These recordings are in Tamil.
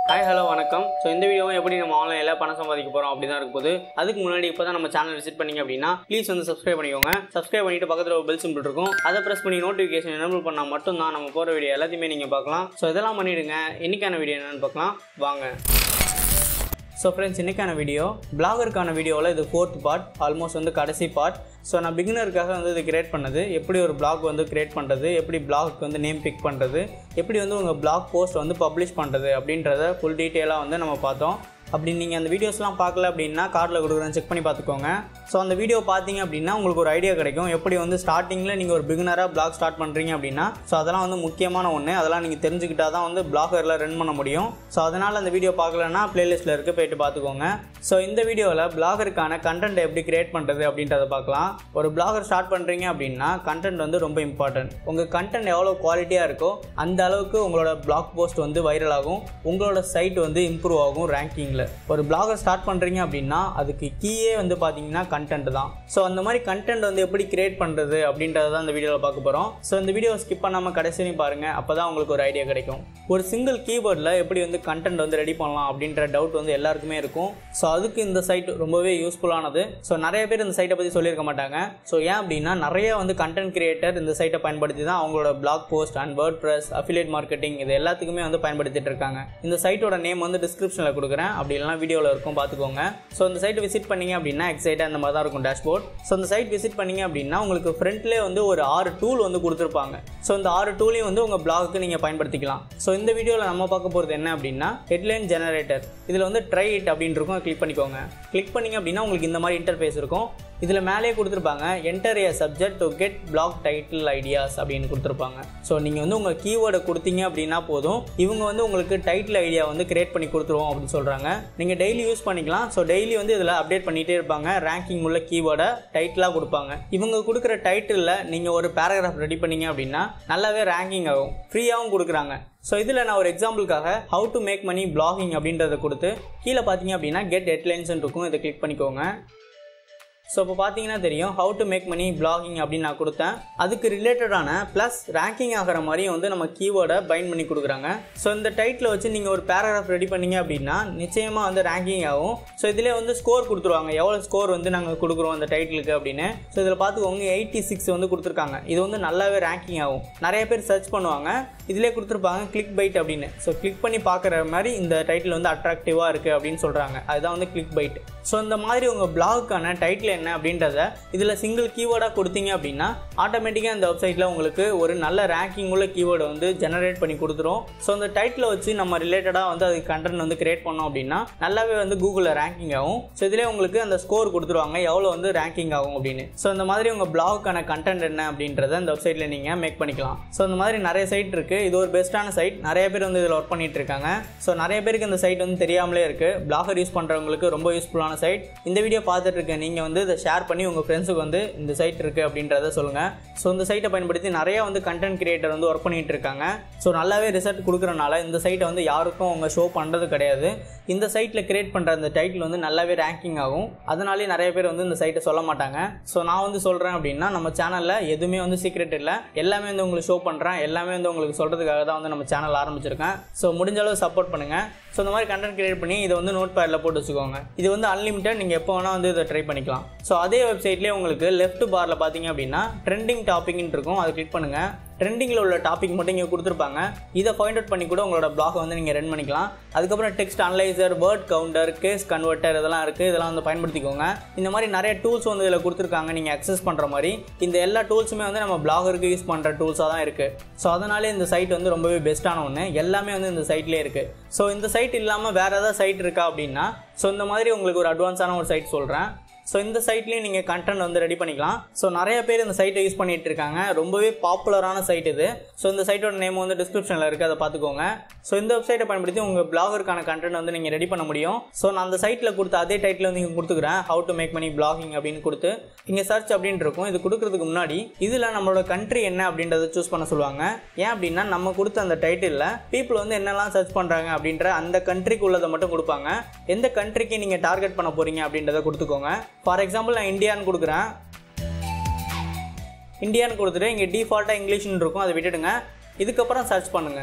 ஹாய் ஹலோ வணக்கம் ஸோ இந்த வீடியோவும் எப்படி நம்ம ஆன்லைனில் பணம் சம்பாதிக்க போகிறோம் அப்படி தான் இருக்கும் போது அதுக்கு முன்னாடி இப்போ தான் நம்ம சேனல் விசிட் பண்ணீங்க அப்படின்னா ப்ளீஸ் வந்து சப்ஸ்கிரைப் பண்ணிக்கோங்க சப்ஸ்கிரைப் பண்ணிட்டு பக்கத்தில் ஒரு பெல் சிம்பிள் இருக்கும் அதை ப்ரெஸ் பண்ணி நோட்டிஃபிகேஷன் எனபிள் பண்ணால் மட்டும்தான் நம்ம போகிற வீடியோ எல்லாத்தையுமே நீங்கள் பார்க்கலாம் ஸோ இதெல்லாம் பண்ணிவிடுங்க இன்னைக்கான வீடியோ என்னென்னு பார்க்கலாம் வாங்க ஸோ ஃப்ரெண்ட்ஸ் இன்றைக்கான வீடியோ பிளாகருக்கான வீடியோவில் இது ஃபோர்த் பார்ட் ஆல்மோஸ்ட் வந்து கடைசி பார்ட் ஸோ நான் பிகினருக்காக வந்து இது கிரியேட் பண்ணது எப்படி ஒரு பிளாக் வந்து கிரியேட் பண்ணுறது எப்படி பிளாக் வந்து நேம் பிக் பண்ணுறது எப்படி வந்து உங்கள் பிளாக் போஸ்ட் வந்து பப்ளிஷ் பண்ணுறது அப்படின்றத ஃபுல் டீட்டெயிலாக வந்து நம்ம பார்த்தோம் அப்படி நீங்கள் அந்த வீடியோஸ்லாம் பார்க்கல அப்படின்னா கார்டில் கொடுக்குறேன் செக் பண்ணி பார்த்துக்கோங்க ஸோ அந்த வீடியோ பார்த்தீங்க அப்படின்னா உங்களுக்கு ஒரு ஐடியா கிடைக்கும் எப்படி வந்து ஸ்டார்டிங்கில் நீங்கள் ஒரு பிகினராக பிளாக் ஸ்டார்ட் பண்ணுறீங்க அப்படின்னா ஸோ அதெல்லாம் வந்து முக்கியமான ஒன்று அதெல்லாம் நீங்கள் தெரிஞ்சுக்கிட்டா தான் வந்து பிளாகரில் ரன் பண்ண முடியும் ஸோ அதனால் அந்த வீடியோ பார்க்கலன்னா ப்ளேலிஸ்ட்டில் இருக்க போயிட்டு பார்த்துக்கோங்க ஸோ இந்த வீடியோவில் பிளாகருக்கான கண்டென்ட் எப்படி கிரியேட் பண்ணுறது அப்படின்றத பார்க்கலாம் ஒரு பிளாகர் ஸ்டார்ட் பண்ணுறீங்க அப்படின்னா கண்டென்ட் வந்து ரொம்ப இம்பார்ட்டன்ட் உங்கள் கண்டென்ட் எவ்வளோ குவாலிட்டியாக இருக்கோ அந்த அளவுக்கு உங்களோட பிளாக் போஸ்ட் வந்து வைரல் ஆகும் உங்களோட சைட் வந்து இம்ப்ரூவ் ஆகும் ரேங்கிங்கில் ஒரு பிளாகர் ஸ்டார்ட் பண்ணுறீங்க அப்படின்னா அதுக்கு கீயே வந்து பார்த்தீங்கன்னா கண்டென்ட் தான் ஸோ அந்த மாதிரி கண்டென்ட் வந்து எப்படி கிரியேட் பண்ணுறது அப்படின்றத தான் இந்த வீடியோவில் பார்க்க போகிறோம் ஸோ இந்த வீடியோ ஸ்கிப் பண்ணாமல் கடைசி வரையும் பாருங்கள் அப்போ தான் உங்களுக்கு ஒரு ஐடியா கிடைக்கும் ஒரு சிங்கிள் கீபோர்டில் எப்படி வந்து கண்டென்ட் வந்து ரெடி பண்ணலாம் அப்படின்ற டவுட் வந்து எல்லாருக்குமே இருக்கும் ஸோ அதுக்கு இந்த சைட் ரொம்பவே யூஸ்ஃபுல்லானது ஸோ நிறைய பேர் இந்த சைட்டை பற்றி சொல்லியிருக்க மாட்டாங்க ஸோ ஏன் அப்படின்னா நிறைய வந்து கண்டென்ட் கிரியேட்டர் இந்த சைட்டை பயன்படுத்தி தான் அவங்களோட blog post and WordPress affiliate marketing இது எல்லாத்துக்குமே வந்து பயன்படுத்திட்டு இருக்காங்க இந்த சைட்டோட நேம் வந்து டிஸ்கிரிப்ஷனில் கொடுக்குறேன் அப்படி இல்லைனா வீடியோவில் இருக்கும் பார்த்துக்கோங்க ஸோ இந்த சைட் விசிட் பண்ணீங்க அப்படின்னா எக்ஸைட்டாக அந்த மாதிரி தான் இருக்கும் டேஷ்போர்ட் ஸோ இந்த சைட் விசிட் பண்ணீங்க அப்படின்னா உங்களுக்கு ஃப்ரண்ட்லேயே வந்து ஒரு ஆறு டூல் வந்து கொடுத்துருப்பாங்க ஸோ இந்த ஆறு டூலையும் வந்து உங்கள் பிளாக்கு நீங்கள் பயன்படுத்திக்கலாம் ஸோ இந்த வீடியோவில் நம்ம பார்க்க போகிறது என்ன அப்படின்னா ஹெட்லைன் ஜெனரேட்டர் இதில் வந்து ட்ரை இட் அப்படின்னு இருக்கும் கிளிக் பண்ணிக்கோங்க கிளிக் பண்ணிங்க அப்படின்னா உங்களுக்கு இந்த மாதிரி இன்டர்ஃபேஸ் இருக்கும் இதில் மேலேயே கொடுத்துருப்பாங்க enter a subject to get blog title ideas அப்படின்னு கொடுத்துருப்பாங்க ஸோ நீங்கள் வந்து உங்கள் கீவேர்டை கொடுத்தீங்க அப்படின்னா போதும் இவங்க வந்து உங்களுக்கு டைட்டில் ஐடியா வந்து கிரியேட் பண்ணி கொடுத்துருவோம் அப்படின்னு சொல்கிறாங்க நீங்கள் டெய்லி யூஸ் பண்ணிக்கலாம் ஸோ டெய்லி வந்து இதில் அப்டேட் பண்ணிகிட்டே இருப்பாங்க ரேங்கிங் உள்ள கீவேர்டை டைட்டிலாக கொடுப்பாங்க இவங்க கொடுக்குற டைட்டிலில் நீங்கள் ஒரு பேராகிராஃப் ரெடி பண்ணீங்க அப்படின்னா நல்லாவே ரேங்கிங் ஆகும் ஃப்ரீயாகவும் கொடுக்குறாங்க ஸோ இதில் நான் ஒரு எக்ஸாம்பிளுக்காக how to make money blogging அப்படின்றத கொடுத்து கீழே பார்த்தீங்க அப்படின்னா கெட் ஹெட்லைன்ஸ் இருக்கும் இதை கிளிக் பண்ணிக்கோங்க ஸோ இப்போ பார்த்தீங்கன்னா தெரியும் how to make money blogging அப்படின்னு நான் கொடுத்தேன் அதுக்கு ரிலேட்டடான ப்ளஸ் ரேங்கிங் ஆகிற மாதிரியும் வந்து நம்ம கீவேர்டை பைண்ட் பண்ணி கொடுக்குறாங்க ஸோ இந்த டைட்டில் வச்சு நீங்கள் ஒரு பேராகிராஃப் ரெடி பண்ணீங்க அப்படின்னா நிச்சயமாக வந்து ரேங்கிங் ஆகும் ஸோ இதிலே வந்து ஸ்கோர் கொடுத்துருவாங்க எவ்வளோ ஸ்கோர் வந்து நாங்கள் கொடுக்குறோம் அந்த டைட்டிலுக்கு அப்படின்னு ஸோ இதில் பார்த்துக்கோங்க எயிட்டி சிக்ஸ் வந்து கொடுத்துருக்காங்க இது வந்து நல்லாவே ரேங்கிங் ஆகும் நிறைய பேர் சர்ச் பண்ணுவாங்க இதிலே கொடுத்துருப்பாங்க கிளிக் பைட் அப்படின்னு ஸோ கிளிக் பண்ணி பார்க்குற மாதிரி இந்த டைட்டில் வந்து அட்ராக்டிவாக இருக்குது அப்படின்னு சொல்கிறாங்க அதுதான் வந்து கிளிக் பைட் ஸோ இந்த மாதிரி உங்கள் பிளாகுக்கான டைட்டில் என்ன அப்படின்றத இதில் சிங்கிள் கீவேர்டாக கொடுத்தீங்க அப்படின்னா ஆட்டோமேட்டிக்காக இந்த வெப்சைட்டில் உங்களுக்கு ஒரு நல்ல ரேங்கிங் உள்ள கீவேர்டை வந்து ஜெனரேட் பண்ணி கொடுத்துரும் ஸோ அந்த டைட்டில் வச்சு நம்ம ரிலேட்டடாக வந்து அதுக்கு கண்டென்ட் வந்து கிரியேட் பண்ணோம் அப்படின்னா நல்லாவே வந்து கூகுளில் ரேங்கிங் ஆகும் ஸோ இதிலே உங்களுக்கு அந்த ஸ்கோர் கொடுத்துருவாங்க எவ்வளோ வந்து ரேங்கிங் ஆகும் அப்படின்னு ஸோ இந்த மாதிரி உங்கள் பிளாகுக்கான கண்டென்ட் என்ன அப்படின்றத இந்த வெப்சைட்டில் நீங்கள் மேக் பண்ணிக்கலாம் ஸோ இந்த மாதிரி நிறைய சைட் இருக்குது இது ஒரு பெஸ்ட்டான சைட் நிறைய பேர் வந்து இதில் ஒர்க் பண்ணிட்டு இருக்காங்க ஸோ நிறைய பேருக்கு இந்த சைட் வந்து தெரியாமலே இருக்குது பிளாகர் யூஸ் பண்ணுறவங்களுக்கு ரொம்ப யூஸ்ஃபுல்லான சைட் இந்த வீடியோ பார்த்துட்டு இருக்க நீங்கள் வந்து இதை ஷேர் பண்ணி உங்கள் ஃப்ரெண்ட்ஸுக்கு வந்து இந்த சைட் இருக்குது அப்படின்றத சொல்லுங்கள் ஸோ இந்த சைட்டை பயன்படுத்தி நிறைய வந்து கண்டென்ட் கிரியேட்டர் வந்து ஒர்க் பண்ணிட்டு இருக்காங்க ஸோ நல்லாவே ரிசல்ட் கொடுக்குறனால இந்த சைட்டை வந்து யாருக்கும் அவங்க ஷோ பண்ணுறது கிடையாது இந்த சைட்டில் கிரியேட் பண்ணுற அந்த டைட்டில் வந்து நல்லாவே ரேங்கிங் ஆகும் அதனாலே நிறைய பேர் வந்து இந்த சைட்டை சொல்ல மாட்டாங்க ஸோ நான் வந்து சொல்கிறேன் அப்படின்னா நம்ம சேனலில் எதுவுமே வந்து சீக்ரெட் இல்லை எல்லாமே வந்து உங்களுக்கு ஷோ பண்ணுறேன் எல்லாமே வந்து உங்களுக்கு சொல்கிறதுக்காக தான் வந்து நம்ம சேனல் ஆரம்பிச்சிருக்கேன் ஸோ முடிஞ்ச அளவு சப்போர்ட் பண்ணுங்கள் ஸோ இந்த மாதிரி கண்டென்ட் கிரியேட் பண்ணி இதை வந்து நோட் பேடில் போட்டு வச்சுக்கோங்க இது வந்து அன்லிமிட்டட் நீங்கள் எப்போ வேணால் வந்து இதை ட்ரை பண்ணிக்கலாம் ஸோ அதே வெப்சைட்லேயே உங்களுக்கு லெஃப்ட் பாரில் பார்த்தீங்க அப்படின்னா ட்ரெண்டிங் டாப்பிக்னு இருக்கும் அதை கிளிக் பண்ணுங்கள் ட்ரெண்டிங்கில் உள்ள டாபிக் மட்டும் இங்கே கொடுத்துருப்பாங்க இதை ஃபைண்ட் அவுட் பண்ணி கூட உங்களோட பிளாகை வந்து நீங்கள் ரன் பண்ணிக்கலாம் அதுக்கப்புறம் text analyser word counter case converter இதெல்லாம் இருக்குது இதெல்லாம் வந்து பயன்படுத்திக்கோங்க இந்த மாதிரி நிறைய டூல்ஸ் வந்து இதில் கொடுத்துருக்காங்க நீங்கள் அக்சஸ் பண்ணுற மாதிரி இந்த எல்லா டூல்ஸுமே வந்து நம்ம பிளாகருக்கு யூஸ் பண்ணுற டூல்ஸாக தான் இருக்குது ஸோ அதனாலே இந்த சைட் வந்து ரொம்பவே பெஸ்ட்டான ஒன்று எல்லாமே வந்து இந்த சைட்லேயே இருக்குது ஸோ இந்த சைட் இல்லாமல் வேறு ஏதாவது சைட் இருக்கா அப்படின்னா ஸோ இந்த மாதிரி உங்களுக்கு ஒரு அட்வான்ஸான ஒரு சைட் சொல்கிறேன் ஸோ இந்த சைட்லேயும் நீங்கள் கண்டென்ட் வந்து ரெடி பண்ணிக்கலாம் ஸோ நிறைய பேர் இந்த சைட்டை யூஸ் பண்ணிட்டு இருக்காங்க ரொம்பவே பாப்புலரான சைட் இது ஸோ இந்த சைட்டோட நேம் வந்து டிஸ்கிரிப்ஷனில் இருக்குது அதை பார்த்துக்கோங்க ஸோ இந்த வெப்சைட்டை பயன்படுத்தி உங்கள் பிளாகருக்கான கண்டென்ட் வந்து நீங்கள் ரெடி பண்ண முடியும் ஸோ நான் அந்த சைட்டில் கொடுத்த அதே டைட்டில் வந்து இங்கே கொடுத்துக்கிறேன் how to make money blogging அப்படின்னு கொடுத்து இங்கே சர்ச் அப்படின்னு இருக்கும் இது கொடுக்கறதுக்கு முன்னாடி இதில் நம்மளோட கண்ட்ரி என்ன அப்படின்றத சூஸ் பண்ண சொல்லுவாங்க ஏன் அப்படின்னா நம்ம கொடுத்த அந்த டைட்டிலில் பீப்புள் வந்து என்னெல்லாம் சர்ச் பண்ணுறாங்க அப்படின்ற அந்த கண்ட்ரிக்கு உள்ளதை மட்டும் கொடுப்பாங்க எந்த கண்ட்ரிக்கு நீங்கள் டார்கெட் பண்ண போகிறீங்க அப்படின்றத கொடுத்துக்கோங்க ஃபார் எக்ஸாம்பிள் நான் இந்தியான்னு கொடுக்குறேன் இந்தியான்னு கொடுத்துட்டு இங்கே டிஃபால்ட்டாக இங்கிலீஷ்னு இருக்கும் அதை விட்டுடுங்க இதுக்கப்புறம் சர்ச் பண்ணுங்கள்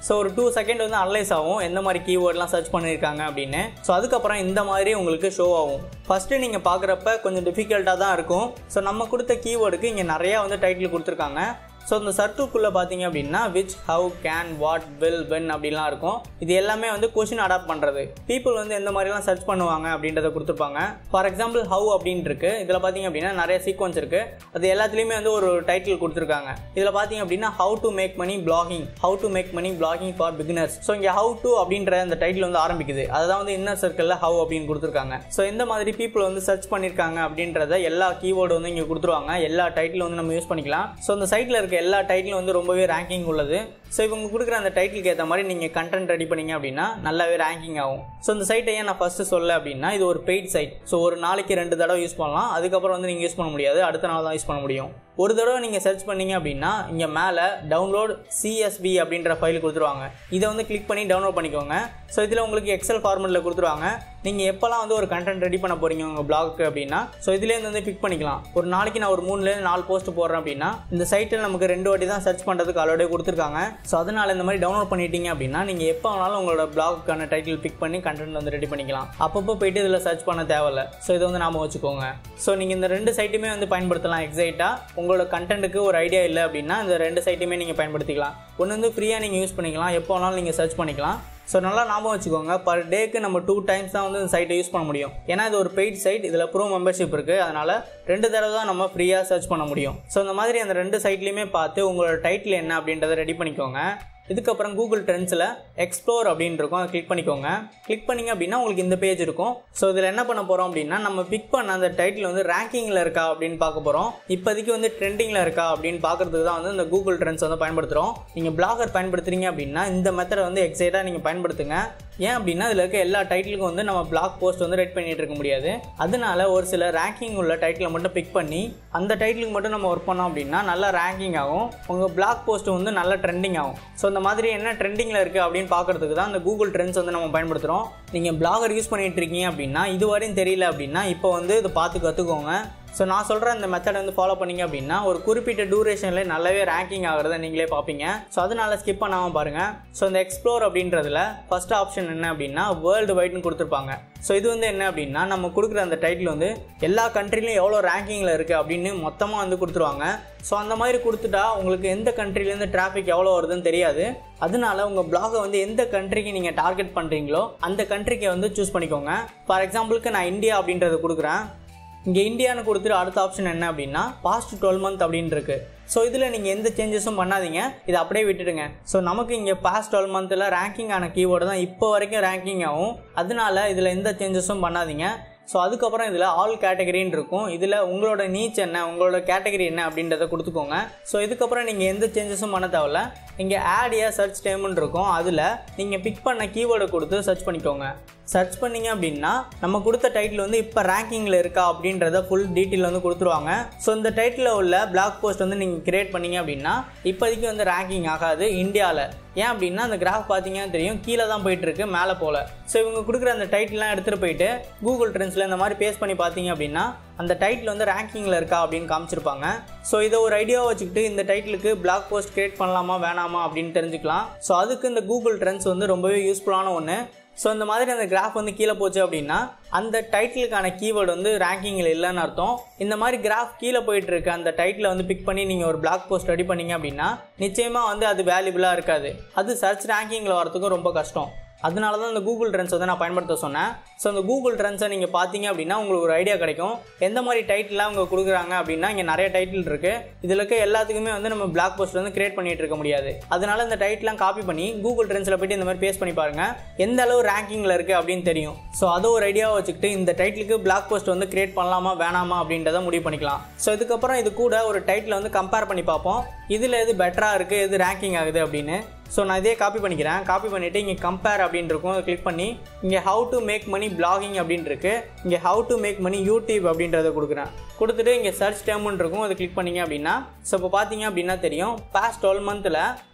ஸோ ஒரு டூ செகண்ட் வந்து அனலைஸ் ஆகும் எந்த மாதிரி கீவேர்ட்லாம் சர்ச் பண்ணியிருக்காங்க அப்படின்னு ஸோ அதுக்கப்புறம் இந்த மாதிரி உங்களுக்கு ஷோ ஆகும் ஃபஸ்ட்டு நீங்கள் பார்க்குறப்ப கொஞ்சம் டிஃபிகல்ட்டாக தான் இருக்கும் ஸோ நம்ம கொடுத்த கீவேர்டுக்கு இங்கே நிறையா வந்து டைட்டில் கொடுத்துருக்காங்க ஸோ இந்த சர்க்கிள்குள்ளே பார்த்தீங்க அப்படின்னா which how can what will when அப்படிலாம் இருக்கும் இது எல்லாமே வந்து கொஷின் அடாப்ட் பண்ணுறது பீப்புள் வந்து எந்த மாதிரிலாம் சர்ச் பண்ணுவாங்க அப்படின்றத கொடுத்துருப்பாங்க ஃபார் எக்ஸாம்பிள் ஹவு அப்படின்னு இருக்கு இதில் பார்த்தீங்க அப்படின்னா நிறைய சீக்வன்ஸ் இருக்குது அது எல்லாத்துலேயுமே வந்து ஒரு டைட்டில் கொடுத்துருக்காங்க இதில் பார்த்தீங்க அப்படின்னா how to make money blogging how to make money blogging for beginners so இங்கே ஹவு டு அப்படின்ற அந்த டைட்டில் வந்து ஆரம்பிக்குது அதான் வந்து இன்னர் சர்க்கிளில் ஹவு அப்படின்னு கொடுத்துருக்காங்க ஸோ எந்த மாதிரி பீப்புள் வந்து சர்ச் பண்ணியிருக்காங்க அப்படின்றத எல்லா கீவேர்டு வந்து இங்கே கொடுத்துருவாங்க எல்லா டைட்டில் வந்து நம்ம யூஸ் பண்ணிக்கலாம் ஸோ அந்த சைட்டில் இருக்க எல்லா டைட்டிலும் வந்து ரொம்பவே ரேங்கிங் உள்ளது ஸோ இவங்க கொடுக்குற அந்த டைட்டிலுக்கு ஏற்ற மாதிரி நீங்கள் கண்டென்ட் ரெடி பண்ணீங்க அப்படின்னா நல்லாவே ரேங்கிங் ஆகும் ஸோ இந்த சைட்டை ஏன் நான் ஃபஸ்ட்டு சொல்ல அப்படின்னா இது ஒரு பெய்ட் சைட் ஸோ ஒரு நாளைக்கு ரெண்டு தடவை யூஸ் பண்ணலாம் அதுக்கப்புறம் வந்து நீங்கள் யூஸ் பண்ண முடியாது அடுத்த நாள் தான் யூஸ் பண்ண முடியும் ஒரு தடவை நீங்கள் சர்ச் பண்ணீங்க அப்படின்னா இங்கே மேலே டவுன்லோட் சிஎஸ்பி அப்படின்ற ஃபைல் கொடுத்துருவாங்க இதை வந்து கிளிக் பண்ணி டவுன்லோட் பண்ணிக்கோங்க ஸோ இதில் உங்களுக்கு எக்ஸல் ஃபார்மெட்டில் கொடுத்துருவாங்க நீங்கள் எப்போல்லாம் வந்து ஒரு கண்டென்ட் ரெடி பண்ண போகிறீங்க உங்கள் பிளாக்கு அப்படின்னா ஸோ இதுலேருந்து வந்து பிக் பண்ணிக்கலாம் ஒரு நாளைக்கு நான் ஒரு மூணுலேருந்து நாலு போஸ்ட் போடுறேன் அப்படின்னா இந்த சைட்டில் நமக்கு ரெண்டு வாட்டி தான் சர்ச் பண்ணுறதுக்கு ஆல்ரெடி கொடுத்துருக்காங்க ஸோ அதனால் இந்த மாதிரி டவுன்லோட் பண்ணிட்டீங்க அப்படின்னா நீங்கள் எப்போ வேணாலும் உங்களோட பிளாக்குக்கான டைட்டில் பிக் பண்ணி கண்டென்ட் வந்து ரெடி பண்ணிக்கலாம் அப்பப்போ போயிட்டு இதில் சர்ச் பண்ண தேவையில்ல ஸோ இதை வந்து நாம வச்சுக்கோங்க ஸோ நீங்கள் இந்த ரெண்டு சைட்டுமே வந்து பயன்படுத்தலாம் எக்ஸைட்டாக உங்களோட கண்டென்ட்டுக்கு ஒரு ஐடியா இல்லை அப்படின்னா இந்த ரெண்டு சைட்டுமே நீங்கள் பயன்படுத்திக்கலாம் ஒன்று வந்து ஃப்ரீயாக நீங்கள் யூஸ் பண்ணிக்கலாம் எப்போ வேணாலும் நீங்கள் சர்ச் பண்ணிக்கலாம் ஸோ நல்லா ஞாபகம் வச்சுக்கோங்க பர் டேக்கு நம்ம டூ டைம்ஸ் தான் வந்து இந்த சைட்டை யூஸ் பண்ண முடியும் ஏன்னா இது ஒரு பெய்ட் சைட் இதில் ப்ரோ மெம்பர்ஷிப் இருக்குது அதனால் ரெண்டு தடவை தான் நம்ம ஃப்ரீயாக சர்ச் பண்ண முடியும் ஸோ இந்த மாதிரி அந்த ரெண்டு சைட்லேயுமே பார்த்து உங்களோட டைட்டில் என்ன அப்படின்றத ரெடி பண்ணிக்கோங்க இதுக்கப்புறம் கூகுள் ட்ரெண்ட்ஸில் எக்ஸ்ப்ளோர் அப்படின்னு இருக்கும் அதை கிளிக் பண்ணிக்கோங்க கிளிக் பண்ணிங்க அப்படின்னா உங்களுக்கு இந்த பேஜ் இருக்கும் ஸோ இதில் என்ன பண்ண போகிறோம் அப்படின்னா நம்ம பிக் பண்ண அந்த டைட்டில் வந்து ரேங்கிங்கில் இருக்கா அப்படின்னு பார்க்க போகிறோம் இப்போதைக்கு வந்து ட்ரெண்டிங்கில் இருக்கா அப்படின்னு பார்க்குறதுக்கு தான் வந்து இந்த கூகுள் ட்ரெண்ட்ஸ் வந்து பயன்படுத்துகிறோம் நீங்கள் பிளாகர் பயன்படுத்துறீங்க அப்படின்னா இந்த மெத்தடை வந்து எக்ஸைட்டாக நீங்கள் பயன்படுத்துங்க ஏன் அப்படின்னா இதில் இருக்க எல்லா டைட்டிலுக்கும் வந்து நம்ம பிளாக் போஸ்ட் வந்து ரெட் பண்ணிட்டு இருக்க முடியாது அதனால ஒரு சில ரேங்கிங் உள்ள டைட்டிலை மட்டும் பிக் பண்ணி அந்த டைட்டிலுக்கு மட்டும் நம்ம ஒர்க் பண்ணோம் அப்படின்னா நல்லா ரேங்கிங் ஆகும் உங்கள் பிளாக் போஸ்ட் வந்து நல்லா ட்ரெண்டிங் ஆகும் ஸோ இந்த மாதிரி என்ன ட்ரெண்டிங்கில் இருக்குது அப்படின்னு பார்க்குறதுக்கு தான் இந்த கூகுள் ட்ரெண்ட்ஸ் வந்து நம்ம பயன்படுத்துகிறோம் நீங்கள் பிளாகர் யூஸ் பண்ணிட்டு இருக்கீங்க அப்படின்னா இதுவரையும் தெரியல அப்படின்னா இப்போ வந்து இதை பார்த்து கற்றுக்கோங்க ஸோ நான் சொல்கிற இந்த மெத்தட் வந்து ஃபாலோ பண்ணீங்க அப்படின்னா ஒரு குறிப்பிட்ட டூரேஷனில் நல்லாவே ரேங்கிங் ஆகிறத நீங்களே பார்ப்பீங்க ஸோ அதனால ஸ்கிப் பண்ணாமல் பாருங்கள் ஸோ இந்த எக்ஸ்ப்ளோர் அப்படின்றதுல ஃபஸ்ட் ஆப்ஷன் என்ன அப்படின்னா வேர்ல்டு வைட்னு கொடுத்துருப்பாங்க ஸோ இது வந்து என்ன அப்படின்னா நம்ம கொடுக்குற அந்த டைட்டில் வந்து எல்லா கண்ட்ரிலையும் எவ்வளோ ரேங்கிங்கில் இருக்குது அப்படின்னு மொத்தமாக வந்து கொடுத்துருவாங்க ஸோ அந்த மாதிரி கொடுத்துட்டா உங்களுக்கு எந்த கண்ட்ரிலேருந்து டிராஃபிக் எவ்வளோ வருதுன்னு தெரியாது அதனால உங்கள் பிளாகை வந்து எந்த கண்ட்ரிக்கு நீங்கள் டார்கெட் பண்ணுறீங்களோ அந்த கண்ட்ரிக்கு வந்து சூஸ் பண்ணிக்கோங்க ஃபார் எக்ஸாம்பிளுக்கு நான் இந்தியா அப்படின்றத கொடுக்குறேன் இங்கே இந்தியான்னு கொடுத்துட்டு அடுத்த ஆப்ஷன் என்ன அப்படின்னா பாஸ்ட் டுவெல் மந்த் அப்படின்னு இருக்கு ஸோ இதில் நீங்கள் எந்த சேஞ்சஸும் பண்ணாதீங்க இதை அப்படியே விட்டுடுங்க ஸோ நமக்கு இங்கே பாஸ்ட் டுவெல் மந்தில் ரேங்கிங் ஆன கீவேர்டு தான் இப்போ வரைக்கும் ரேங்கிங் ஆகும் அதனால இதில் எந்த சேஞ்சஸும் பண்ணாதீங்க ஸோ அதுக்கப்புறம் இதில் ஆல் கேட்டகரின்னு இருக்கும் இதில் உங்களோட நீச் என்ன உங்களோட கேட்டகரி என்ன அப்படின்றத கொடுத்துக்கோங்க ஸோ இதுக்கப்புறம் நீங்கள் எந்த சேஞ்சஸும் பண்ண தேவையில்ல இங்கே ஆட் ஏ சர்ச் டைம்னு இருக்கும் அதில் நீங்கள் பிக் பண்ண கீவேர்டை கொடுத்து சர்ச் பண்ணிக்கோங்க சர்ச் பண்ணீங்க அப்படின்னா நம்ம கொடுத்த டைட்டில் வந்து இப்போ ரேங்கிங்கில் இருக்கா அப்படின்றத ஃபுல் டீட்டெயில் வந்து கொடுத்துருவாங்க ஸோ இந்த டைட்டில் உள்ள பிளாக் போஸ்ட் வந்து நீங்கள் கிரியேட் பண்ணீங்க அப்படின்னா இப்போதைக்கு வந்து ரேங்கிங் ஆகாது இந்தியாவில் ஏன் அப்படின்னா அந்த கிராஃப் பார்த்தீங்கன்னா தெரியும் கீழே தான் போயிட்டு இருக்கு மேலே போல ஸோ இவங்க கொடுக்குற அந்த டைட்டில்லாம் எடுத்துகிட்டு போயிட்டு கூகுள் ட்ரெண்ட்ஸில் இந்த மாதிரி பேஸ் பண்ணி பார்த்தீங்க அப்படின்னா அந்த டைட்டில் வந்து ரேங்கிங்கில் இருக்கா அப்படின்னு காமிச்சிருப்பாங்க ஸோ இதை ஒரு ஐடியாவை வச்சுக்கிட்டு இந்த டைட்டிலுக்கு பிளாக் போஸ்ட் கிரியேட் பண்ணலாமா வேணாமா அப்படின்னு தெரிஞ்சுக்கலாம் ஸோ அதுக்கு இந்த கூகுள் ட்ரெண்ட்ஸ் வந்து ரொம்பவே யூஸ்ஃபுல்லான ஒன்று ஸோ இந்த மாதிரி அந்த கிராஃப் வந்து கீழே போச்சு அப்படின்னா அந்த டைட்டிலுக்கான கீவேர்டு வந்து ரேங்கிங்கில் இல்லைன்னு அர்த்தம் இந்த மாதிரி கிராஃப் கீழே போயிட்டு இருக்க அந்த டைட்டில் வந்து பிக் பண்ணி நீங்கள் ஒரு பிளாக் போஸ்ட் ரெடி பண்ணீங்க அப்படின்னா நிச்சயமாக வந்து அது வேல்யூபிளாக இருக்காது அது சர்ச் ரேங்கிங்கில் வரதுக்கும் ரொம்ப கஷ்டம் அதனால தான் இந்த கூகுள் ட்ரெண்ட்ஸ் வந்து நான் பயன்படுத்த சொன்னேன் ஸோ அந்த கூகுள் ட்ரெண்ட்ஸை நீங்கள் பார்த்தீங்க அப்படின்னா உங்களுக்கு ஒரு ஐடியா கிடைக்கும் எந்த மாதிரி டைட்டிலாம் அவங்க கொடுக்குறாங்க அப்படின்னா இங்கே நிறைய டைட்டில் இருக்குது இதில் இருக்க எல்லாத்துக்குமே வந்து நம்ம பிளாக் போஸ்ட் வந்து கிரியேட் பண்ணிட்டு இருக்க முடியாது அதனால இந்த டைட்டிலாம் காப்பி பண்ணி கூகுள் ட்ரெண்ட்ஸில் போயிட்டு இந்த மாதிரி பேஸ்ட் பண்ணி பாருங்க எந்த அளவு ரேங்கிங்கில் இருக்குது அப்படின்னு தெரியும் ஸோ அதை ஒரு ஐடியாவை வச்சுக்கிட்டு இந்த டைட்டிலுக்கு பிளாக் போஸ்ட் வந்து கிரியேட் பண்ணலாமா வேணாமா அப்படின்றத முடிவு பண்ணிக்கலாம் ஸோ இதுக்கப்புறம் இது கூட ஒரு டைட்டில் வந்து கம்பேர் பண்ணி பார்ப்போம் இதில் எது பெட்டராக இருக்குது எது ரேங்கிங் ஆகுது அப்படின்னு ஸோ நான் இதே காப்பி பண்ணிக்கிறேன் காப்பி பண்ணிவிட்டு இங்கே கம்பேர் அப்படின்னு இருக்கும் அதை கிளிக் பண்ணி இங்கே how to make money blogging அப்படின்னு இருக்கு இங்கே how to make money YouTube அப்படின்றத கொடுக்குறேன் கொடுத்துட்டு இங்கே சர்ச் டேர்ம்னு இருக்கும் அதை கிளிக் பண்ணீங்க அப்படின்னா ஸோ இப்போ பார்த்தீங்க அப்படின்னா தெரியும் பாஸ்ட் டுவெல் மந்தில்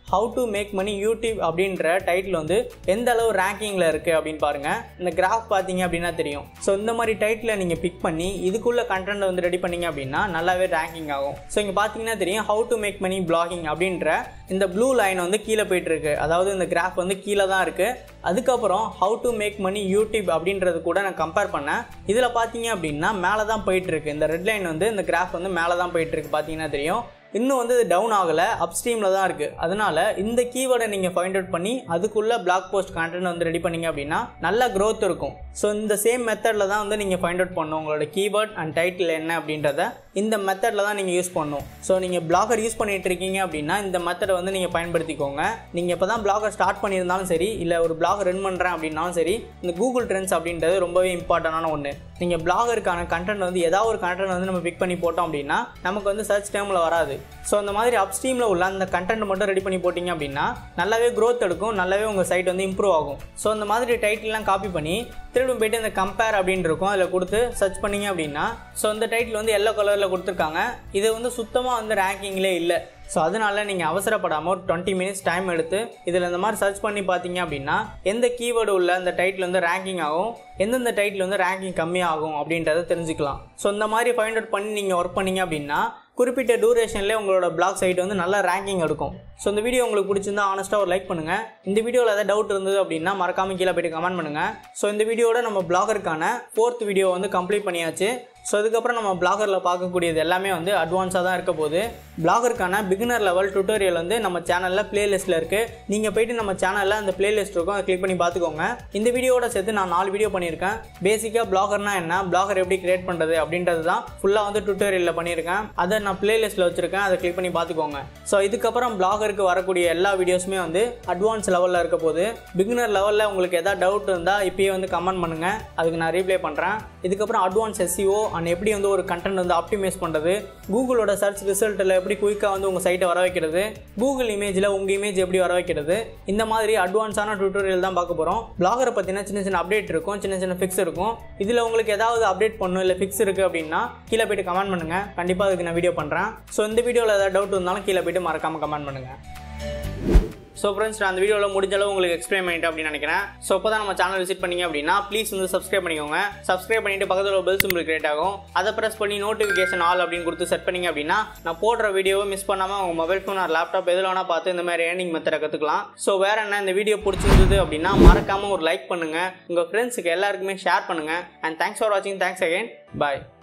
how to make money YouTube அப்படின்ற டைட்டில் வந்து எந்த அளவு ரேங்கிங்கில் இருக்குது அப்படின்னு பாருங்கள் இந்த கிராஃப் பார்த்தீங்க அப்படின்னா தெரியும் ஸோ இந்த மாதிரி டைட்டில் நீங்கள் பிக் பண்ணி இதுக்குள்ள கண்டென்ட் வந்து ரெடி பண்ணீங்க அப்படின்னா நல்லாவே ரேங்கிங் ஆகும் ஸோ இங்கே பார்த்தீங்கன்னா தெரியும் how to make money blogging அப்படின்ற இந்த ப்ளூ லைன் வந்து கீழே போயிட்டு இருக்கு அதாவது இந்த கிராஃப் வந்து கீழே தான் இருக்குது அதுக்கப்புறம் how to make money YouTube அப்படின்றது கூட நான் கம்பேர் பண்ணேன் இதில் பார்த்தீங்க அப்படின்னா மேலே தான் போயிட்டு இருக்கு இந்த ரெட் லைன் வந்து இந்த கிராஃப் வந்து மேலே தான் போயிட்டு இருக்கு பார்த்தீங்கன்னா தெரியும் இன்னும் வந்து இது டவுன் ஆகலை அப்ஸ்ட்ரீமில் தான் இருக்குது அதனால இந்த கீவேர்டை நீங்கள் ஃபைண்ட் அவுட் பண்ணி அதுக்குள்ளே பிளாக் போஸ்ட் கண்டென்ட் வந்து ரெடி பண்ணீங்க அப்படின்னா நல்ல growth இருக்கும் ஸோ இந்த சேம் மெத்தடில் தான் வந்து நீங்கள் ஃபைண்ட் அவுட் பண்ணணும் உங்களோட கீவேர்ட் அண்ட் டைட்டில் என்ன அப்படின்றத இந்த மெத்தடில் தான் நீங்கள் யூஸ் பண்ணணும் ஸோ நீங்கள் பிளாகர் யூஸ் பண்ணிட்டு இருக்கீங்க அப்படின்னா இந்த மெத்தடை வந்து நீங்கள் பயன்படுத்திக்கோங்க நீங்கள் இப்போ தான் பிளாகர் ஸ்டார்ட் பண்ணியிருந்தாலும் சரி இல்லை ஒரு பிளாக் ரன் பண்ணுறேன் அப்படின்னாலும் சரி இந்த கூகுள் ட்ரெண்ட்ஸ் அப்படின்றது ரொம்பவே இம்பார்ட்டண்டான ஒன்று நீங்கள் பிளாகருக்கான கண்டென்ட் வந்து ஏதாவது ஒரு கண்டென்ட் வந்து நம்ம பிக் பண்ணி போட்டோம் அப்படின்னா நமக்கு வந்து சர்ச் டைமில் வராது ஸோ அந்த மாதிரி அப்ஸ்ட்ரீமில் உள்ள அந்த கண்டென்ட் மட்டும் ரெடி பண்ணி போட்டிங்க அப்படின்னா நல்லாவே growth எடுக்கும் நல்லாவே உங்கள் சைட் வந்து இம்ப்ரூவ் ஆகும் ஸோ அந்த மாதிரி டைட்டில்லாம் காப்பி பண்ணி திரும்ப போயிட்டு இந்த கம்பேர் அப்படின்னு இருக்கும் அதில் கொடுத்து சர்ச் பண்ணீங்க அப்படின்னா ஸோ இந்த டைட்டில் வந்து எல்லோ கலரில் கொடுத்துருக்காங்க இது வந்து சுத்தமாக வந்து ரேங்கிங்லே இல்லை ஸோ அதனால நீங்கள் அவசரப்படாமல் ஒரு டுவெண்ட்டி மினிட்ஸ் டைம் எடுத்து இதில் இந்த மாதிரி சர்ச் பண்ணி பார்த்தீங்க அப்படின்னா எந்த கீவேர்டு உள்ள அந்த டைட்டில் வந்து ரேங்கிங் ஆகும் எந்தெந்த டைட்டில் வந்து ரேங்கிங் கம்மியாகும் அப்படின்றத தெரிஞ்சுக்கலாம் ஸோ இந்த மாதிரி ஃபைண்ட் அவுட் பண்ணி நீங்கள் ஒர்க் பண்ணீங்க அப்படின்னா குறிப்பிட்ட டூரேஷன்லேயே உங்களோட பிளாக் சைட் வந்து நல்ல ரேங்கிங் எடுக்கும் ஸோ இந்த வீடியோ உங்களுக்கு பிடிச்சிருந்தா ஆனஸ்ட்டாக ஒரு லைக் பண்ணுங்கள் இந்த வீடியோவில் ஏதாவது டவுட் இருந்தது அப்படின்னா மறக்காம கீழே போயிட்டு கமெண்ட் பண்ணுங்கள் ஸோ இந்த வீடியோட நம்ம பிளாகருக்கான ஃபோர்த் வீடியோ வந்து கம்ப்ளீட் பண்ணியாச்சு ஸோ அதுக்கப்புறம் நம்ம பிளாகரில் பார்க்கக்கூடியது எல்லாமே வந்து அட்வான்ஸாக தான் இருக்க போகுது பிளாகருக்கான பிகினர் லெவல் டுட்டோரியல் வந்து நம்ம சேனலில் பிளேலிஸ்ட்டில் இருக்குது நீங்கள் போயிட்டு நம்ம சேனலில் அந்த பிளேலிஸ்ட் இருக்கும் அதை கிளிக் பண்ணி பார்த்துக்கோங்க இந்த வீடியோட சேர்த்து நான் நாலு வீடியோ பண்ணியிருக்கேன் பேசிக்காக பிளாகர்னா என்ன பிளாகர் எப்படி கிரியேட் பண்ணுறது அப்படின்றது தான் ஃபுல்லாக வந்து டுட்டோரியலில் பண்ணியிருக்கேன் அதை நான் பிளேலிஸ்ட்டில் வச்சுருக்கேன் அதை கிளிக் பண்ணி பார்த்துக்கோங்க ஸோ இதுக்கப்புறம் பிளாகருக்கு வரக்கூடிய எல்லா வீடியோஸுமே வந்து அட்வான்ஸ் லெவலில் இருக்க போது பிகினர் லெவலில் உங்களுக்கு எதாவது டவுட் இருந்தால் இப்பயே வந்து கமெண்ட் பண்ணுங்கள் அதுக்கு நான் ரீப்ளை பண்ணுறேன் இதுக்கப்புறம் அட்வான்ஸ் எஸ்சிஓ அண்ட் எப்படி வந்து ஒரு கண்டென்ட் வந்து ஆப்டிமைஸ் பண்ணுறது கூகுளோட சர்ச் ரிசல்ட்டில் எப்படி குயிக்காக வந்து உங்கள் சைட்டை வர வைக்கிறது கூகுள் இமேஜில் உங்கள் இமேஜ் எப்படி வர வைக்கிறது இந்த மாதிரி அட்வான்ஸான டியூட்டோரியல் தான் பார்க்க போகிறோம் பிளாகரை பற்றின சின்ன சின்ன அப்டேட் இருக்கும் சின்ன சின்ன ஃபிக்ஸ் இருக்கும் இதில் உங்களுக்கு ஏதாவது அப்டேட் பண்ணணும் இல்லை ஃபிக்ஸ் இருக்குது அப்படின்னா கீழே போயிட்டு கமெண்ட் பண்ணுங்கள் கண்டிப்பாக அதுக்கு நான் வீடியோ பண்ணுறேன் ஸோ இந்த வீடியோவில் ஏதாவது டவுட் இருந்தாலும் கீழே போயிட்டு மறக்காமல் கமெண்ட் பண்ணுங்கள் ஸோ ஃப்ரெண்ட்ஸ் நான் அந்த வீடியோவில் முடிஞ்ச அளவு உங்களுக்கு எக்ஸ்பிளைன் பண்ணிட்டேன் அப்படின்னு நினைக்கிறேன் ஸோ இப்போ தான் நம்ம சேனல் விசிட் பண்ணீங்க அப்படின்னா ப்ளீஸ் வந்து சப்ஸ்கிரைப் பண்ணிக்கோங்க சப்ஸ்கிரைப் பண்ணிட்டு பக்கத்தில் பெல் சிம்பிள் கிரியேட் ஆகும் அதை ப்ரெஸ் பண்ணி நோட்டிஃபிகேஷன் ஆல் அப்படின்னு கொடுத்து செட் பண்ணீங்க அப்படின்னா நான் போடுற வீடியோவை மிஸ் பண்ணாமல் உங்கள் மொபைல் ஃபோன் ஆர் லேப்டாப் எதில் வேணால் பார்த்து இந்த மாதிரி ஏர்னிங் மெத்தடை கற்றுக்கலாம் ஸோ வேறு என்ன இந்த வீடியோ பிடிச்சிருந்தது அப்படின்னா மறக்காமல் ஒரு லைக் பண்ணுங்கள் உங்கள் ஃப்ரெண்ட்ஸுக்கு எல்லாருக்குமே ஷேர் பண்ணுங்கள் அண்ட் தேங்க்ஸ் ஃபார் வாட்சிங் தேங்க்ஸ் அகைன் பாய்